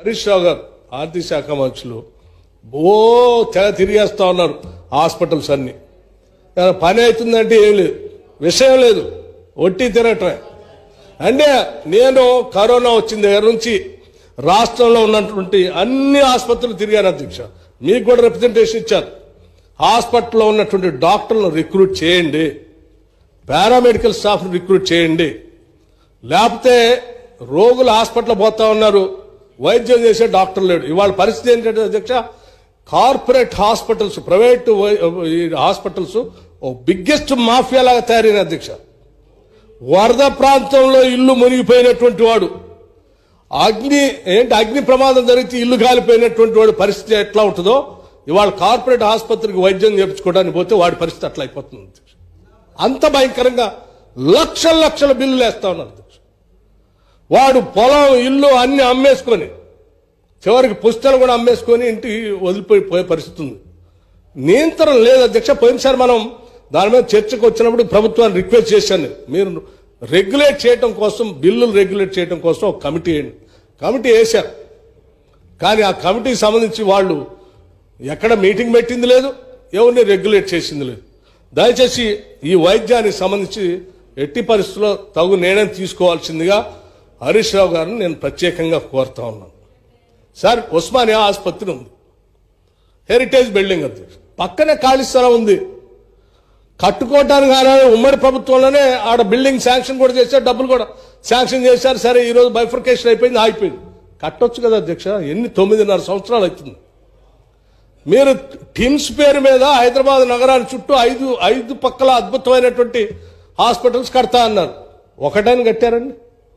హరీష్ రావు గారు ఆర్థిక శాఖ మంత్రులు ఓ తెగ తిరిగేస్తా ఉన్నారు హాస్పిటల్స్ అన్ని ఏమైనా పని అవుతుందంటే ఏం లేదు విషయం లేదు ఒట్టి తిరగటమే అంటే నేను కరోనా వచ్చిన దగ్గర నుంచి రాష్ట్రంలో ఉన్నటువంటి అన్ని ఆసుపత్రులు తిరిగాను అధ్యక్ష మీకు కూడా రిప్రజెంటేషన్ ఇచ్చారు హాస్పిటల్లో ఉన్నటువంటి డాక్టర్లను రిక్రూట్ చేయండి పారామెడికల్ స్టాఫ్ను రిక్రూట్ చేయండి లేకపోతే రోగులు హాస్పిటల్ పోతా ఉన్నారు వైద్యం చేసే డాక్టర్ లేడు ఇవాళ పరిస్థితి ఏంటంటే అధ్యక్ష కార్పొరేట్ హాస్పిటల్స్ ప్రైవేట్ హాస్పిటల్స్ ఓ బిగ్గెస్ట్ మాఫియా లాగా తయారైన అధ్యక్ష వరద ప్రాంతంలో ఇల్లు మునిగిపోయినటువంటి వాడు అగ్ని ఏంటి అగ్ని ప్రమాదం జరిగితే ఇల్లు కాలిపోయినటువంటి వాడి పరిస్థితి ఎట్లా ఉంటుందో ఇవాళ కార్పొరేట్ ఆసుపత్రికి వైద్యం చేయించుకోవడానికి పోతే వాడి పరిస్థితి అట్లా అయిపోతుంది అధ్యక్ష. అంత భయంకరంగా లక్షల లక్షల బిల్లులు వేస్తా ఉన్నారు అధ్యక్ష. వాడు పొలం ఇల్లు అన్ని అమ్మేసుకొని చివరికి పుస్తకాలు కూడా అమ్మేసుకొని ఇంటికి వదిలిపోయి పోయే పరిస్థితి ఉంది నియంత్రణ లేదు అధ్యక్ష పోయినసారి మనం దాని మీద చర్చకు వచ్చినప్పుడు ప్రభుత్వాన్ని రిక్వెస్ట్ చేశాను మీరు రెగ్యులేట్ చేయడం కోసం బిల్లులు రెగ్యులేట్ చేయడం కోసం ఒక కమిటీ వేయండి కమిటీ వేశారు కానీ ఆ కమిటీకి సంబంధించి వాళ్ళు ఎక్కడ మీటింగ్ పెట్టింది లేదు ఎవరిని రెగ్యులేట్ చేసింది లేదు దయచేసి ఈ వైద్యానికి సంబంధించి ఎట్టి పరిస్థితుల్లో తగు నిర్ణయం తీసుకోవాల్సిందిగా హరీష్ రావు గారిని నేను ప్రత్యేకంగా కోరుతా ఉన్నాను సార్ ఉస్మానియా ఆసుపత్రి ఉంది హెరిటేజ్ బిల్డింగ్ అధ్యక్ష పక్కనే ఖాళీ స్థలం ఉంది కట్టుకోవడానికి కానీ ఉమ్మడి ప్రభుత్వంలోనే ఆడ బిల్డింగ్ శాంక్షన్ కూడా చేశారు డబ్బులు కూడా శాంక్షన్ చేశారు సరే ఈ రోజు బైఫర్కేషన్ అయిపోయింది ఆగిపోయింది కట్టొచ్చు కదా అధ్యక్ష ఎన్ని తొమ్మిదిన్నర సంవత్సరాలు అవుతుంది మీరు టిమ్స్ పేరు మీద హైదరాబాద్ నగరాన్ని చుట్టూ ఐదు ఐదు పక్కల అద్భుతమైనటువంటి హాస్పిటల్స్ కడతా అన్నారు ఒకటైనా కట్టారండి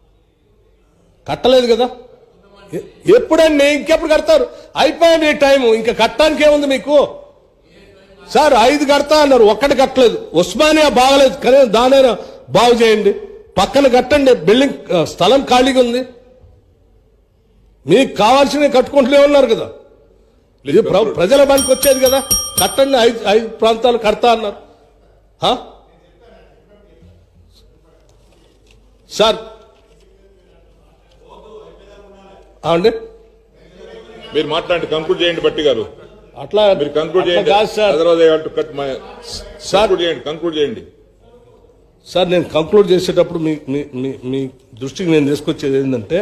కట్టలేదు కదా ఎ- ఎప్పుడండి ఇంకెప్పుడు కడతారు అయిపోయింది ఈ టైం ఇంకా కట్టడానికి ఏముంది మీకు సార్ ఐదు కడతా అన్నారు ఒక్కటి కట్టలేదు ఉస్మానియా బాగలేదు కానీ దానైనా బాగు చేయండి పక్కన కట్టండి బిల్డింగ్ ఆ, స్థలం ఖాళీగా ఉంది మీకు కావాల్సినవి కట్టుకుంటూనే ఉన్నారు కదా ఇది ప్ర- ప్రజల పనికి వచ్చేది కదా కట్టండి ఐదు ఐదు ప్రాంతాలు కడతా అన్నారు హా? సార్ ఆ అండి మీరు మాట్లాడండి కంక్లూడ్ చేయండి బట్టి గారు అట్లా మీరు కంక్లూడ్ అట్లా చేయండి కాదు sir otherwise I have to cut my sir conclude చేయండి కంక్లూడ్ చేయండి సార్ నేను కంక్లూడ్ చేసేటప్పుడు మీ మీ మీ మీ దృష్టికి నేను తీసుకొచ్చేది ఏంటంటే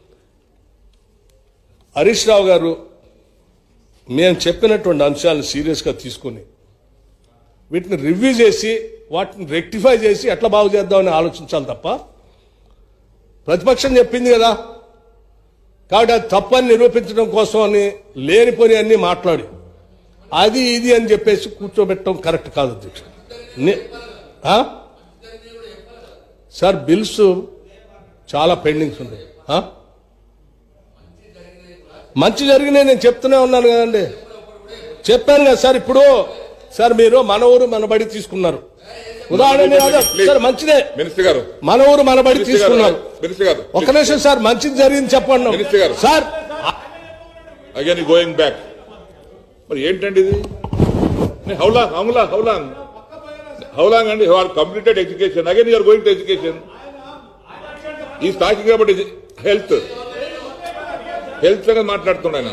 హరీష్ రావు గారు మేము చెప్పినటువంటి అంశాలను సీరియస్గా తీసుకొని వీటిని రివ్యూ చేసి వాటిని రెక్టిఫై చేసి ఎట్లా బాగు చేద్దామని ఆలోచించాలి తప్ప ప్రతిపక్షం చెప్పింది కదా కాబట్టి అది తప్పని నిరూపించడం కోసం అని లేనిపోని అన్ని మాట్లాడి అది ఇది అని చెప్పేసి కూర్చోబెట్టడం కరెక్ట్ కాదు అధ్యక్ష ని- ఆ? సార్ బిల్స్ చాలా పెండింగ్స్ ఉన్నాయి ఆ? మంచి జరిగినాయి నేను చెప్తూనే ఉన్నాను కదండి చెప్పాను కదా సార్ ఇప్పుడు సార్ మీరు మన ఊరు మన బడి తీసుకున్నారు ఉదాహరణ అదే, సార్ మంచిదే మినిస్టర్ గారు మన ఊరు మన బడి మినిస్టర్ గారు తీసుకున్నారు మినిస్టర్ గారు ఒక్క నిమిషం సార్ మంచిది జరిగింది చెప్పండి మినిస్టర్ గారు. సార్ అగైన్ గోయింగ్ బ్యాక్ మరి ఏంటండి ఇది how long how long how long how long అండి are completed education again you're going to education ఈ టాకింగ్ అబౌట్ హెల్త్ హెల్త్ సంగతి మాట్లాడుతున్నాను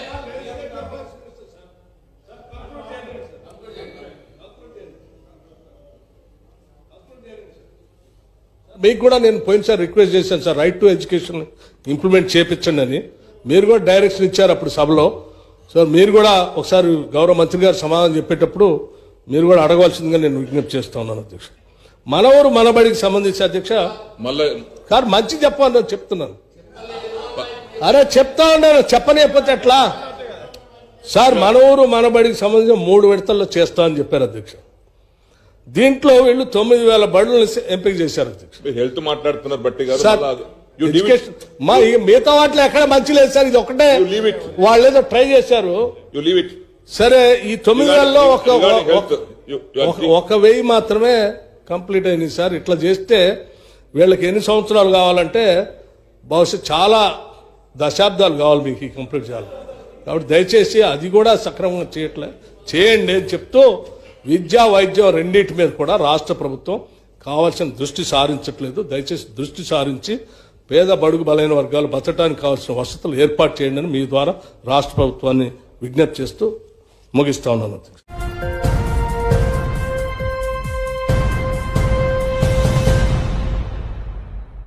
మీకు కూడా నేను పోయినసారి రిక్వెస్ట్ చేశాను sir right to education implement చేపించండి అని మీరు కూడా డైరెక్షన్ ఇచ్చారు అప్పుడు సభలో సార్ మీరు కూడా ఒకసారి గౌరవ మంత్రి గారు సమాధానం చెప్పేటప్పుడు మీరు కూడా అడగవలసిందిగా నేను విజ్ఞప్తి చేస్తా ఉన్నాను అధ్యక్ష మన ఊరు మన బడికి సంబంధించి అధ్యక్ష మళ్ళీ కాదు మంచి చెప్పాను నేను చెప్తున్నాను అరే చెప్తా ఉన్నాను చెప్పలేకపోతే ఎట్లా సార్ మన ఊరు మన బడికి సంబంధించి మూడు విడతల్లో చేస్తా అని చెప్పారు అధ్యక్ష దీంట్లో వీళ్ళు తొమ్మిది వేల బడులను ఎంపిక చేశారు అధ్యక్ష మీరు హెల్త్ మాట్లాడుతున్నారు బట్టి గారు సార్ మళ్ళా you leave it. ఎడ్యుకేషన్ మా ఈ మిగతా వాటిలో ఎక్కడ మంచి లేదు సార్ ఇది ఒకటే You leave it. వాళ్ళు ఏదో ట్రై చేశారు You leave it. సరే ఈ తొమ్మిది Regarding- వేలలో ఒక regarding health, ఒక- you- you are ఒక- ఒక వెయ్యి మాత్రమే కంప్లీట్ అయింది సార్ ఇట్లా చేస్తే వీళ్ళకి ఎన్ని సంవత్సరాలు కావాలంటే బహుశా చాలా దశాబ్దాలు కావాలి మీకు ఈ కంప్లీట్ చేయాలి కాబట్టి దయచేసి అది కూడా సక్రమంగా చేయట్లే చేయండి అని చెప్తూ విద్యా వైద్యం రెండింటి మీద కూడా రాష్ట్ర ప్రభుత్వం కావాల్సిన దృష్టి సారించట్లేదు దయచేసి దృష్టి సారించి పేద బడుగు బలైన వర్గాలు బతకడానికి కావాల్సిన వసతులు ఏర్పాటు చేయండి అని మీ ద్వారా రాష్ట్ర ప్రభుత్వాన్ని విజ్ఞప్తి చేస్తూ ముగిస్తా ఉన్నాను